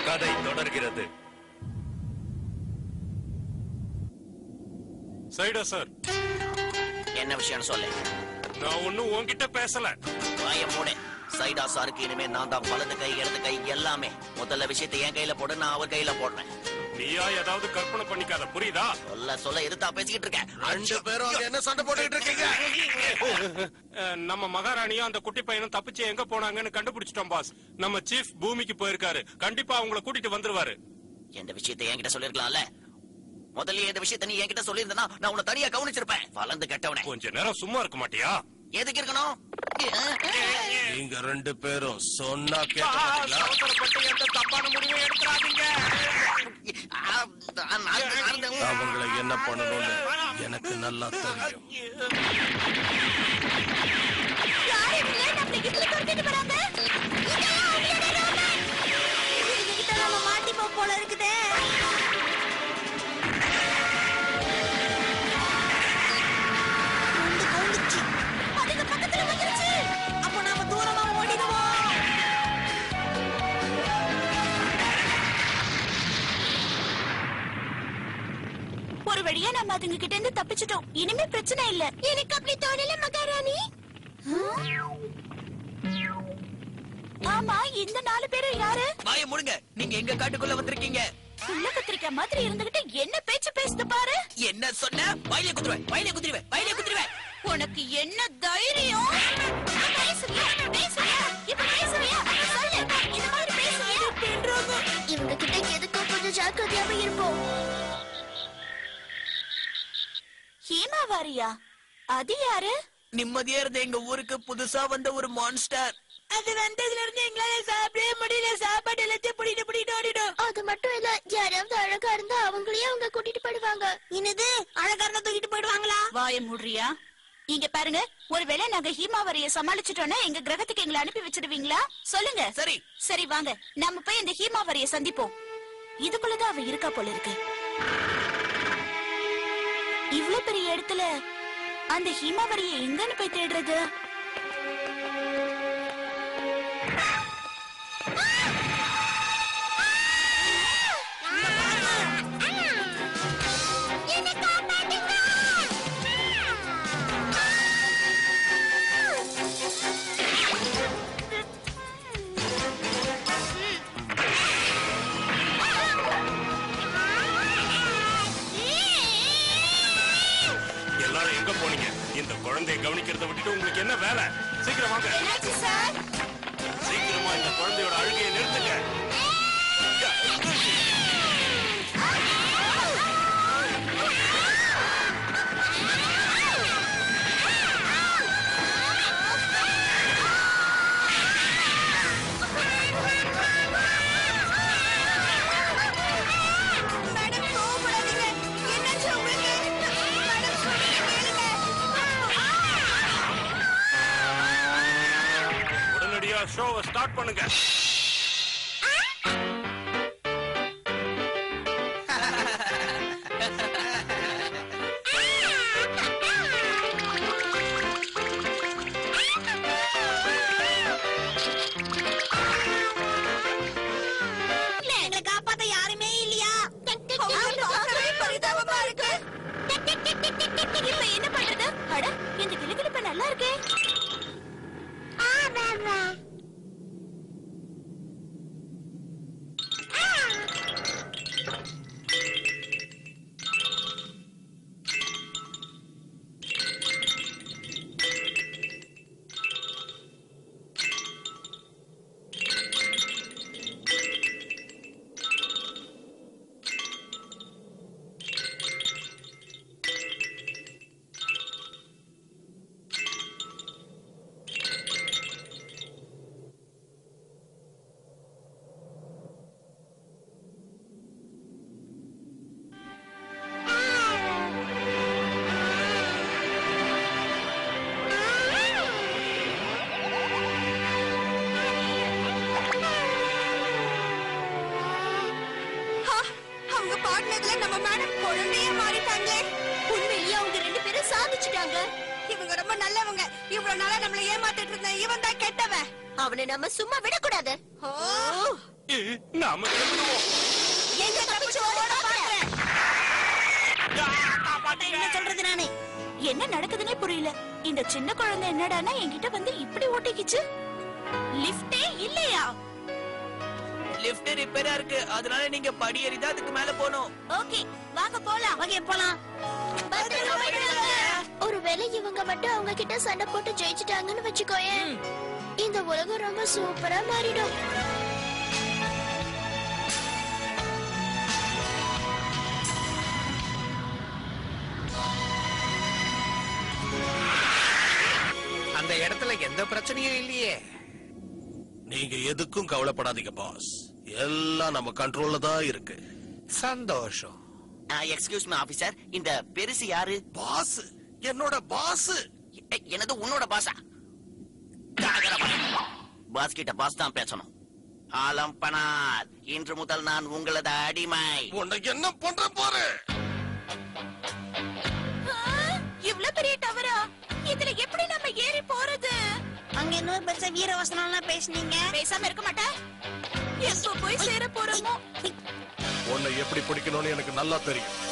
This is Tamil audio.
கதை தொடர்கிறது சைடா சார் என்ன விஷயம்னு சொல்லு நான் ஒண்ணும் உன்கிட்ட பேசல வாய மூடு சைடா சாருக்கு இனிமே நான் தான் வலது கை இடது கை எல்லாமே முதல்ல விஷயத்தை என் கையில போடு நான் அவர் கையில போடுறேன் நீயா ஏதாவது கற்பனை பண்ணிக்காத புரியுதா சொல்ல சொல்ல எதிர்த்தா பேசிக்கிட்டு இருக்கேன் ரெண்டு பேரும் அங்க என்ன சண்டை போட்டுக்கிட்டு இருக்கீங்க அஹ், நம்ம மகாராணியும் அந்த குட்டி பையனும் தப்பிச்சு எங்க போனாங்கன்னு கண்டுபிடிச்சிட்டோம் பாஸ் நம்ம சீஃப் பூமிக்கு போயிருக்காரு கண்டிப்பா அவங்கள கூட்டிட்டு வந்துருவாரு இந்த விஷயத்தை என்கிட்ட சொல்லிருக்கலாம்ல முதல்ல இந்த விஷயத்தை நீ என்கிட்ட சொல்லியிருந்தனா நான் உன்னை தனியா கவனிச்சிருப்பேன் வளர்ந்து கெட்டவனே கொஞ்ச நேரம் சும்மா இருக்க மாட்டியா எதுக்கு இருக்கணும் நீங்க ரெண்டு பேரும் சொன்னா கேட்க ஆ, மாட்டீங்களா? அவசரப்பட்டு எந்த தப்பான முடிவும் எடுத்துறாதீங்க ஆ, நான் நான் நான் அவங்கள என்ன பண்ணணும்னு எனக்கு நல்லா தெரியும் யார் இவங்க? நம்மள இதுல துரத்திட்டு போறாங்க. இதெல்லாம் அவங்களோட ரோமன். இவங்ககிட்ட நம்ம மாட்டிப்போம் போல இருக்குதே. குண்டு கவுந்துச்சு. அதுங்க பக்கத்துல வந்துருச்சு. அப்போ நாம தூரமா ஓடிடுவோம். ஒரு வழியா நம்ம அதுங்க கிட்ட இருந்து தப்பிச்சிட்டோம் இனிமே பிரச்சனை இல்ல எனக்கு அப்படி தோணல மகாராணி ஆமா இந்த நாலு பேரும் யாரு வாய முடுங்க நீங்க எங்க காட்டுக்குள்ள வந்திருக்கீங்க உள்ள கத்திரிக்காய் மாதிரி இருந்துகிட்டு என்ன பேச்சு பேசுது பாரு என்ன சொன்ன வயலே குத்துருவேன் வயலே குத்துருவேன் வயலே குத்துருவேன் உனக்கு என்ன தைரியம் பேசுவியா பேசுவியா இப்ப பேசுவியா சொல்லு இந்த மாதிரி பேசுவியா இவங்க கிட்ட எதுக்கும் கொஞ்சம் ஜாக்கிரதையாம இருப்போம் ஹீமா வாரியா அது யாரு நிம்மதியா இருந்த எங்க ஊருக்கு புதுசா வந்த ஒரு மான்ஸ்டர் அது வந்ததுல இருந்து எங்களால சாப்பிடவே முடியல சாப்பாடு எல்லாத்தையும் புடிட்டு புடிட்டு ஓடிடும் அது மட்டும் இல்ல யாராவது அழகா இருந்தா அவங்களையே அவங்க கூட்டிட்டு போயிடுவாங்க என்னது அழகாரன தூக்கிட்டு போயிடுவாங்களா வாய மூடுறியா இங்க பாருங்க ஒருவேளை நாங்க ஹீமாவரிய சமாளிச்சிட்டோம்னா எங்க கிரகத்துக்கு எங்களை அனுப்பி வச்சிடுவீங்களா சொல்லுங்க சரி சரி வாங்க நம்ம போய் இந்த ஹீமாவரிய சந்திப்போம் இதுக்குள்ளதான் அவ இருக்கா போல இருக்கு இவ்ளோ பெரிய இடத்துல அந்த ஹீமாவரிய எங்கன்னு போய் தேடுறது எல்லாரும் எங்க போனீங்க இந்த குழந்தையை கவனிக்கிறத விட்டுட்டு உங்களுக்கு என்ன வேலை சீக்கிரம் வாங்க என்னாச்சு சார் சீக்கிரமா இந்த குழந்தையோட அழுகையை நிறுத்துங்க மேடம் கோவப்படாதீங்க என்னாச்சு உங்களுக்கு மேடம் சொல்லுங்க உடனடியா ஷோவை ஸ்டார்ட் பண்ணுங்க எங்களை காப்பாத்த யாருமே இல்லையா பரிதாபமா இருக்கு இப்ப என்ன பண்றது அட இந்த கிளுகிளுப்பு நல்லா இருக்கே அவங்க பாடினதுல நம்ம மேடம் குழந்தையே மாறிட்டாங்க உண்மையிலேயே அவங்க ரெண்டு பேரும் சாதிச்சுட்டாங்க இவங்க ரொம்ப நல்லவங்க இவ்வளவு நாளா நம்மள ஏமாத்திட்டு இருந்த இவன் தான் கெட்டவன் அவனை நம்ம சும்மா விடக்கூடாது நாம திரும்புவோம் எங்க தப்பிச்சு ஓட பாக்குறேன் என்ன சொல்றது நானு என்ன நடக்குதுன்னே புரியல இந்த சின்ன குழந்தை என்னடான்னா என்கிட்ட வந்து இப்படி ஓட்டிக்கிச்சு லிஃப்டே இல்லையா லிஃப்ட் ரிப்பேரா இருக்கு அதனால நீங்க படி ஏறி தான் அதுக்கு மேல போகணும் ஓகே வாங்க போலாம் ஓகே போலாம் பத்திரமா போயிட்டு வாங்க. ஒருவேளை இவங்க மட்டும் அவங்க கிட்ட சண்டை போட்டு ஜெயிச்சிட்டாங்கன்னு வச்சுக்கோயேன் இந்த உலகம் ரொம்ப சூப்பரா மாறிடும் அந்த இடத்துல எந்த பிரச்சனையும் இல்லையே நீங்க எதுக்கும் கவலைப்படாதீங்க பாஸ் எல்லாம் நம்ம கண்ட்ரோல்ல தான் இருக்கு சந்தோஷம் எக்ஸ்கியூஸ் மீ ஆபீசர் இந்த பெருசு யாரு பாஸ் என்னோட பாஸ் எ- எனது உன்னோட பாசா பாஸ் கிட்ட பாஸ் தான் பேசணும் ஆலம் பனார் இன்று முதல் நான் உங்களது அடிமை உன்னை என்ன பண்ற பாரு ஆ, இவ்ளோ பெரிய டவரா இதுல எப்படி நம்ம ஏறி போறது அங்க இன்னொரு பெருசா வீரவசனம் எல்லாம் பேசுனீங்க பேசாம இருக்க மாட்டேன் எப்போ போய் சேர போறோமோ உன்னை எப்படி பிடிக்கணும்னு எனக்கு நல்லா தெரியும்